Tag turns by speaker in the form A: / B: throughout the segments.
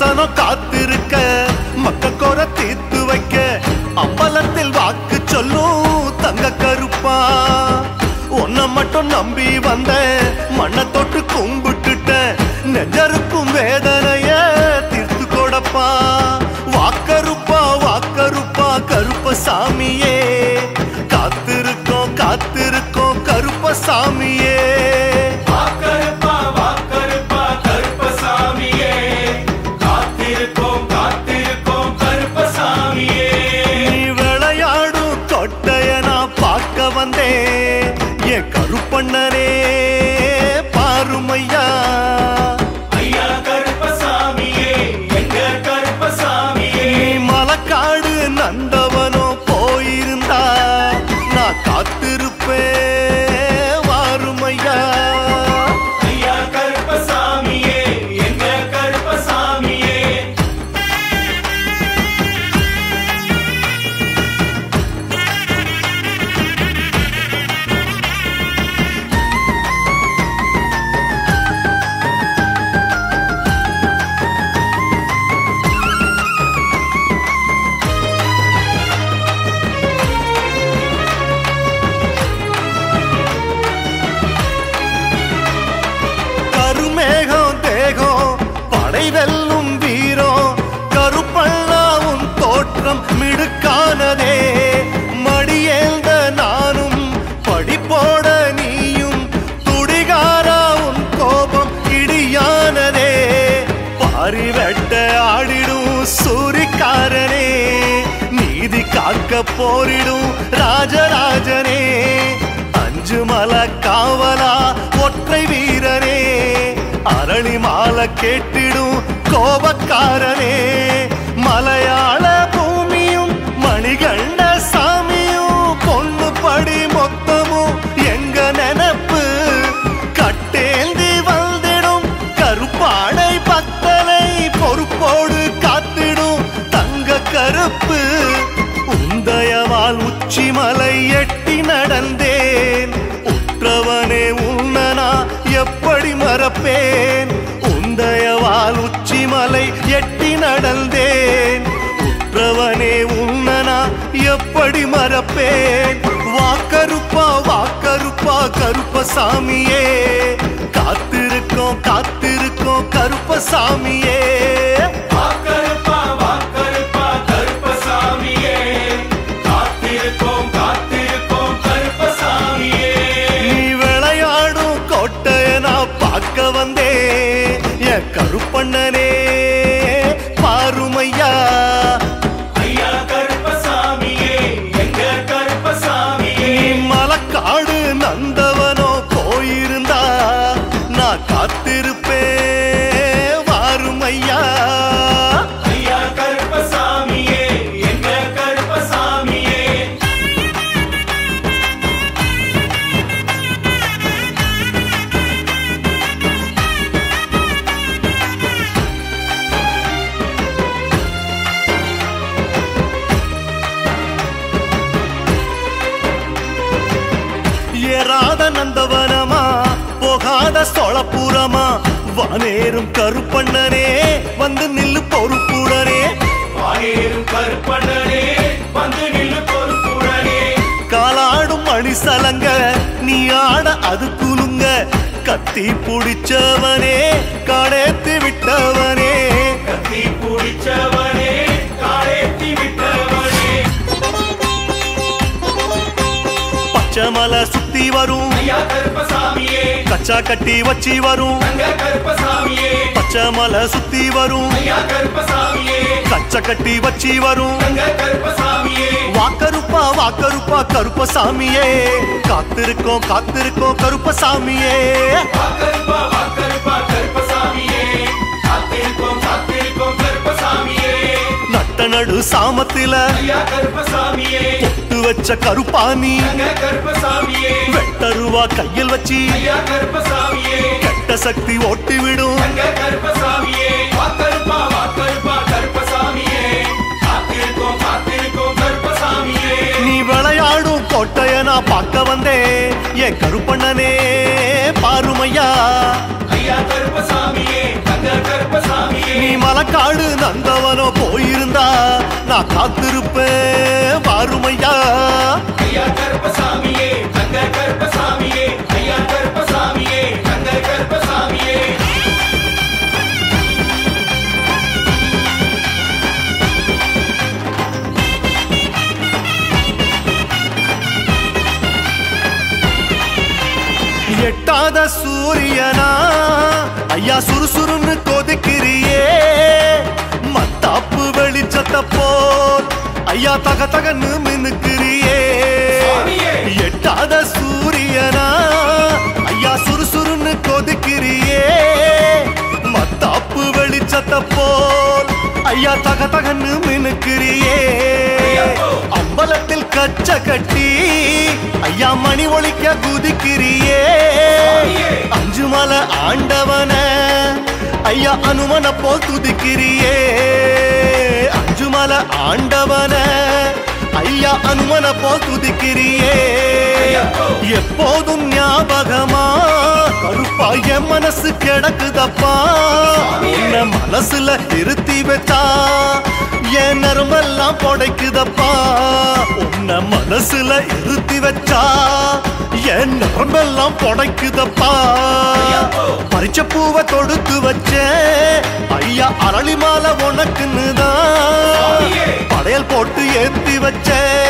A: தரிசனம் காத்திருக்க மக்க குற தீர்த்து வைக்க அம்பலத்தில் வாக்கு சொல்லும் தங்க கருப்பா உன்னை மட்டும் நம்பி வந்த மண்ணை தொட்டு கும்பிட்டுட்டேன் நெஞ்சருக்கும் வேதனைய தீர்த்து கொடுப்பா வாக்கருப்பா வாக்கருப்பா கருப்ப சாமியே காத்திருக்கோம் காத்திருக்கோம் கருப்ப சாமியே
B: வாக்கருப்பா வாக்கருப்பா கருப்பசாமியே காத்திருக்கோம் காத்திருக்கோம் கருப்பசாமியே
A: நீ விளையாடும் கொட்டைய நான் பார்க்க வந்தேன் என் கருப்பண்ணனே பாருமையா
B: ஐயா கருப்பசாமியே எங்க கருப்பசாமியே
A: நீ மலக்காடு நந்தவனோ போயிருந்தா நான் காத்திருப்பேன் வாருமையா
B: ஐயா கருப்பசாமியே எங்க கருப்பசாமியே
A: கருமேகம் தேகம் படை வெல்லும் வீரம் கருப்பண்ணாவும் தோற்றம் மிடுக்கானதே மடியேந்த நானும் படிப்போட நீயும் துடிகாராவும் கோபம் இடியானதே பாரி வெட்ட ஆடிடும் சூரிக்காரனே நீதி காக்க போரிடும் ராஜராஜனே அஞ்சு மலை காவலா ஒற்றை வீரனே அரளி மாலை கேட்டிடும் கோபக்காரனே மலையாள பூமியும் மணிகண்ட சாமியும் பொண்ணு படி மொத்தமும் எங்க நினப்பு கட்டேந்தி வந்திடும் கருப்பாடை பத்தனை பொறுப்போடு காத்திடும் தங்க கருப்பு உந்தயவால் உச்சிமலை எட்டி நடந்தேன் உற்றவனே உன்னனா எப்படி மறப்பேன் உந்தயவால் உச்சிமலை எட்டி நடந்தேன் உற்றவனே உன்னனா எப்படி மறப்பேன் வாக்கருப்பா வாக்கருப்பா கருப்பசாமியே காத்திருக்கோம் காத்திருக்கோம் கருப்பசாமியே
B: வாக்கருப்பா வாக்கருப்பா கருப்பசாமியே காத்திருக்கோம் காத்திருக்கோம் கருப்பசாமியே
A: நீ விளையாடும் கோட்டைய நான் பார்க்க வந்தேன் என் கருப்பண்ணனே பாருமையா
B: ஐயா கருப்பசாமியே எங்க கருப்பசாமியே
A: நீ மலக்காடு நந்தவனோ போயிருந்தா நான் காத்திருப்பேன் வாருமையா
B: ஐயா கருப்பசாமியே எங்க கருப்பசாமியே
A: ஏறாத நந்தவனமா போகாத சோழப்புறமா வானேறும் கருப்பண்ணனே வந்து நில்லு பொறுப்புடனே
B: வானேறும் கருப்பண்ணனே வந்து நில்லு பொறுப்புடனே
A: காலாடும் மணிசலங்க நீ ஆட அது குலுங்க கத்தி புடிச்சவனே காடேத்தி விட்டவனே
B: கத்தி பிடிச்சவனே காலேத்தி விட்டவனே
A: பச்சைமலை சுத்தி வரும்
B: ஐயா கருப்பசாமியே
A: கச்சா கட்டி வச்சி வரும்
B: தங்க கருப்பசாமியே
A: பச்சைமலை சுத்தி வரும்
B: ஐயா கருப்பசாமியே
A: கச்ச கட்டி வச்சி வரும்
B: தங்க கருப்பசாமியே
A: வாக்கருப்பா வாக்கருப்பா கருப்பசாமியே காத்திருக்கோம் காத்திருக்கோம் கருப்பசாமியே
B: வாக்கருப்பா வாக்கருப்பா கருப்பசாமியே காத்திருக்கோம் காத்திருக்கோம் கருப்பசாமியே
A: நட்ட நடு சாமத்தில
B: ஐயா கருப்பசாமியே
A: பொட்டு வச்ச கருப்பாணி
B: தங்க கருப்பசாமியே
A: வெட்டருவா கையில் வச்சி
B: ஐயா கருப்பசாமியே
A: கெட்ட சக்தி ஓட்டி விடும்
B: தங்க கருப்பசாமியே வாக்கருப்பா வாக்கருப்பா கருப்பசாமியே காத்திருக்கோம் காத்திருக்கோம் கருப்பசாமியே
A: நீ விளையாடும் கோட்டைய நான் பார்க்க வந்தேன் என் கருப்பண்ணனே பாருமையா
B: ஐயா கருப்பசாமியே தங்க கருப்பசாமியே
A: நீ மலை காடு நந்தவனோ போயிருந்தா நான் காத்திருப்பேன் வாருமையா
B: ஐயா கருப்பசாமியே தங்க கருப்பசாமியே ஐயா கருப்பசாமியே தங்க கருப்பசாமியே
A: எட்டாத சூரியனா ஐயா சுறுசுறுன்னு கொதிக்கிறியே மத்தாப்பு வெளிச்சத்தை போல் ஐயா தக தகன்னு மினுக்கிறியே
B: சுவாமியே.
A: எட்டாத சூரியனா ஐயா சுறுசுறுன்னு கொதிக்கிறியே மத்தாப்பு வெளிச்சத்தை போல் ஐயா தக தகன்னு மினுக்கிறியே
B: ஐயப்போ.
A: அம்பலத்தில் கச்ச கட்டி ஐயா மணி ஒழிக்க குதிக்கிறியே
B: சுவாமியே.
A: அஞ்சு மலை ஆண்டவன ஐயா அனுமன போல் துதிக்கிறியே அஞ்சு மலை ஆண்டவன ஐயா அனுமன போல் துதிக்கிறியே
B: ஐயப்போ.
A: எப்போதும் ஞாபகமா கருப்பா என் மனசு கிடக்குதப்பா
B: சுவாமியே.
A: உன்னை மனசுல இருத்தி வச்சா என் நரம்பெல்லாம் புடைக்குதப்பா உன்னை மனசுல இருத்தி வச்சா என் நரம்பெல்லாம் புடைக்குதப்பா
B: ஐயப்போ.
A: பறிச்ச பூவை தொடுத்து வச்சேன் ஐயா அரளி மாலை உனக்குன்னு தான்
B: சுவாமியே.
A: படையல் போட்டு ஏத்தி வச்ச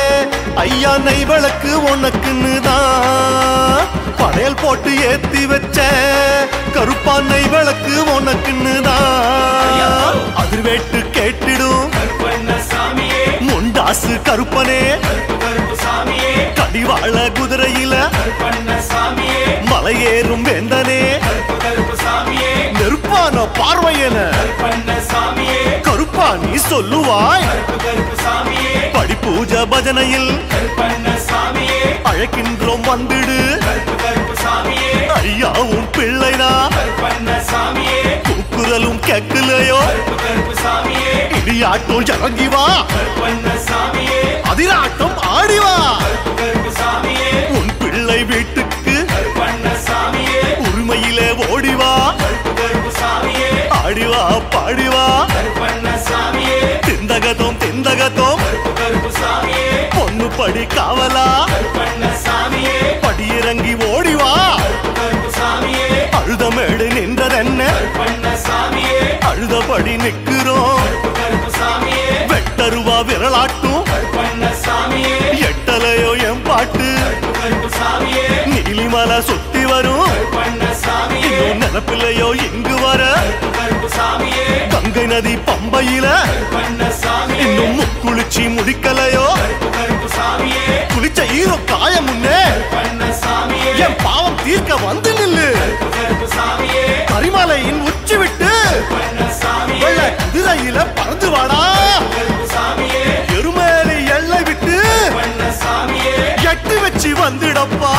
A: ஐயா நெய் விளக்கு உனக்குன்னு தான் படையல் போட்டு ஏத்தி வச்ச கருப்பா நெய் விளக்கு உனக்குன்னு தான்
B: ஐயப்போ.
A: அதிர்வேட்டு கேட்டிடும்
B: கருப்பண்ணசாமியே
A: முண்டாசு கருப்பனே
B: கருப்பு கருப்புசாமியே
A: கடிவாள குதிரையில
B: கருப்பண்ணசாமியே
A: மலையேறும் வேந்தனே
B: கருப்பு கருப்புசாமியே
A: நெருப்பான பார்வையன
B: கருப்பண்ணசாமியே
A: கருப்பா நீ சொல்லுவாய்
B: கருப்பு கருப்புசாமியே
A: படி பூஜை பஜனையில்
B: கருப்பண்ணசாமியே
A: அழைக்கின்றோம் வந்துடு
B: கருப்பு கருப்புசாமியே
A: ஐயா உன் பிள்ளைனா
B: கருப்பண்ணசாமியே
A: கூக்குரலும் கேட்கலையோ
B: கருப்பு கருப்புசாமியே
A: இடியாட்டம் இறங்கி வா
B: கருப்பண்ணசாமியே
A: அதிராட்டம் ஆடி வா
B: கருப்பு கருப்புசாமியே
A: உன் பிள்ளை வீட்டுக்கு
B: கருப்பண்ணசாமியே
A: உரிமையிலே ஓடி வா
B: கருப்பு கருப்புசாமியே
A: ஆடி வா பாடி வா
B: கருப்பண்ணசாமியே
A: திந்தகத்தோம் திந்தகத்தோம்
B: கருப்பு கருப்புசாமியே
A: பொண்ணு படி காவலா
B: கருப்பண்ணசாமியே
A: படி இறங்கி ஓடி வா
B: கருப்பு கருப்புசாமியே
A: அழுதமேடு நின்றதென்ன
B: கருப்பண்ணசாமியே
A: அழுதபடி நிக்கிறோம்
B: கருப்பு கருப்புசாமியே
A: வெட்டருவா விரலாட்டும்
B: கருப்பண்ணசாமியே
A: எட்டலையோ என் பாட்டு
B: கருப்பு கருப்புசாமியே
A: நீலிமலை சுத்தி வரும்
B: கருப்பண்ணசாமியே
A: இன்னும் நினப்பில்லையோ இங்கு வர
B: கருப்பு கருப்புசாமியே
A: கங்கை நதி பம்பையில
B: கருப்பண்ணசாமியே
A: இன்னும் முக்குளிச்சி முடிக்கலையோ
B: கருப்பு கருப்புசாமியே
A: குளிச்ச ஈரோ காய முன்னே
B: கருப்பண்ணசாமியே
A: என் பாவம் தீர்க்க வந்து நில்லு
B: கருப்பு கருப்புசாமியே
A: கரிமலையின் உச்சி விட்டு
B: கருப்பண்ணசாமியே
A: வெள்ள குதிரையில பறந்து வாடா
B: கருப்புசாமியே
A: எருமேலி எல்லை விட்டு
B: கருப்பண்ணசாமியே
A: எட்டு வச்சு வந்துடப்பா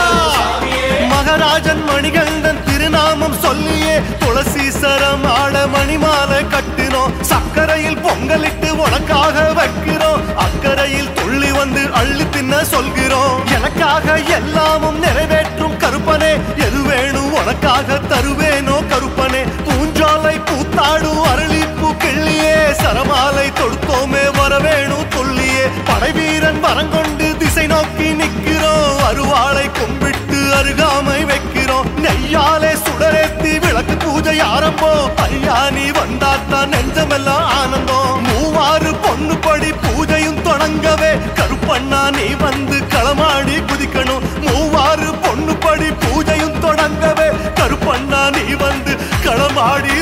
A: மகராஜன் மணிகண்டன் திருநாமம் சொல்லியே துளசீசரம் ஆட மணிமாலை கட்டினோம் சக்கரையில் பொங்கலிட்டு உனக்காக வைக்கிறோம் அக்கறையில் துள்ளி வந்து அள்ளி தின்ன சொல்கிறோம் எனக்காக எல்லாமும் நிறைவேற்றும் கருப்பனே எது வேணும் உனக்காக தருவேனோ கருப்பனே பூஞ்சாலை பூத்தாடும் அரளிப்பூ கிள்ளியே சரமாலை தொடுத்தோமே வரவேணும் துள்ளியே படைவீரன் வரங்கொண்டு திசை நோக்கி நிக்கிறோம் அருவாளை கும்பிட்டு அருகாமை வைக்கிறோம் நெய்யாலே சுடரேத்தி விளக்கு பூஜை ஆரம்பம் ஐயா நீ வந்தாத்தான் நெஞ்சமெல்லாம் ஆனந்தம் மூவாறு பொண்ணு படி பூஜையும் தொடங்கவே கருப்பண்ணா நீ வந்து களமாடி குதிக்கணும் மூவாறு பொண்ணு படி பூஜையும் தொடங்கவே கருப்பண்ணா நீ வந்து களமாடி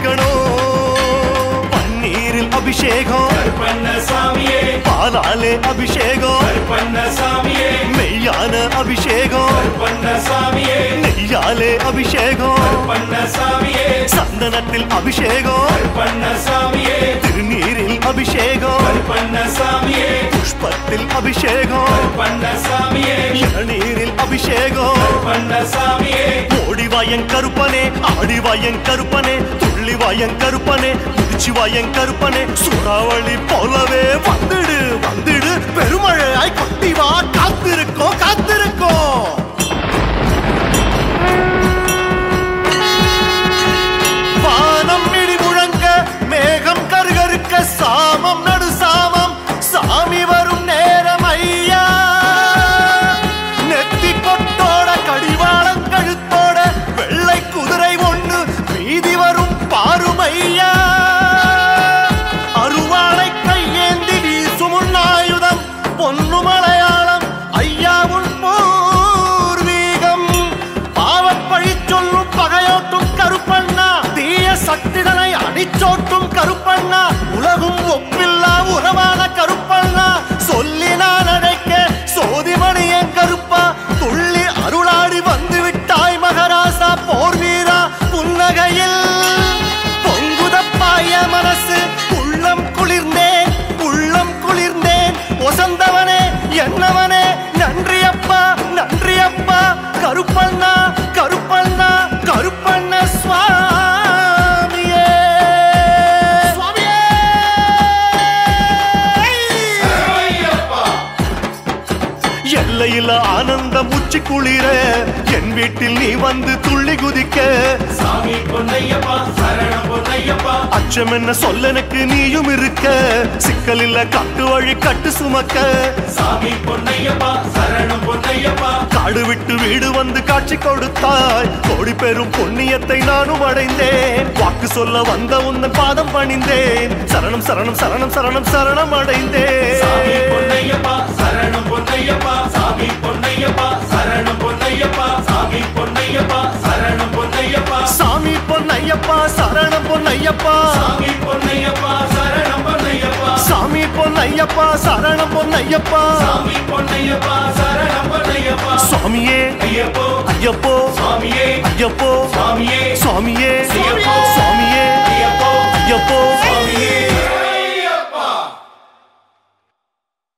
A: துதிக்கணும் பன்னீரில் அபிஷேகம்
B: கருப்பண்ணசாமியே
A: பாலாலே அபிஷேகம்
B: கருப்பண்ணசாமியே
A: மெய்யான அபிஷேகம்
B: கருப்பண்ணசாமியே
A: நெய்யாலே அபிஷேகம்
B: கருப்பண்ணசாமியே
A: சந்தனத்தில் அபிஷேகம்
B: கருப்பண்ணசாமியே
A: திருநீரில் அபிஷேகம்
B: கருப்பண்ணசாமியே
A: புஷ்பத்தில் அபிஷேகம்
B: கருப்பண்ணசாமியே
A: இளநீரில் அபிஷேகம்
B: கருப்பண்ணசாமியே
A: ஓடிவாயன் கருப்பனே ஆடிவாயன் கருப்பனே துள்ளிவாயன் கருப்பனே முடிச்சுவாயன் கருப்பனே சூறாவளி போலவே வந்துடு வந்துடு பெருமழையாய் கொட்டி வா காத்திருக்கோம் காத்திருக்கோம் வானம் இடி முழங்க மே அடிச்சோட்டும் கருப்பண்ணா உலகும் ஒப்பில்லா உறவான கருப்பண்ணா சொல்லி நான் அழைக்க சோதிமணி என் கருப்பா துள்ளி அருளாடி வந்து விட்டாய் மகராசா போர் வீரா புன்னகையில் பொங்குதப்பாய மனசு உள்ளம் குளிர்ந்தேன் உள்ளம் குளிர்ந்தேன் ஒசந்தவனே என்னவனே நன்றி அப்பா நன்றி அப்பா கருப்பண்ணா கருப்பண்ணா கருப்பண்ண சுவாமியே சுவாமியே
B: சரணையப்பா
A: எல்லையில் ஆனந்தம் உச்சி குளிர என் வீட்டில் நீ வந்து துள்ளி குதிக்க
B: சாமி பொன்னையப்பா சரணம் பொன்னையப்பா
A: அச்சம் என்ன சொல்ல எனக்கு நீயும் இருக்க சிக்கல் இல்ல கட்டு வழி கட்டு சுமக்க
B: சாமி பொன்னையப்பா சரணம் பொன்னையப்பா
A: காடு விட்டு வீடு வந்து காட்சி கொடுத்தாய் கோடி பெரும் புண்ணியத்தை நானும் அடைந்தேன் வாக்கு சொல்ல வந்த உந்தன் பாதம் பணிந்தேன் சரணம் சரணம் சரணம் சரணம் சரணம்
B: சாமி
A: அடைந்தேன்
B: பொன்னையப்பா சரணம் பொன்னையப்பா சாமி பொன்னையப்பா சரணம் பொன்னையப்பா சாமி பொன்னையப்பா சரணம் பொன்னையப்பா
A: சாமி பொன்னையப்பா சரணம் பொன்னையப்பா
B: சாமி பொன்னையப்பா சரணம் பொன்னையப்பா
A: சாமி பொன்னையப்பா சரணம் பொன்னையப்பா
B: சாமி பொன்னையப்பா சரணம் பொன்னையப்பா
A: சுவாமியே
B: ஐயப்போ
A: ஐயப்போ
B: சுவாமியே
A: ஐயப்போ
B: சுவாமியே
A: சுவாமியே
B: ஐயப்போ.
A: சுவாமியே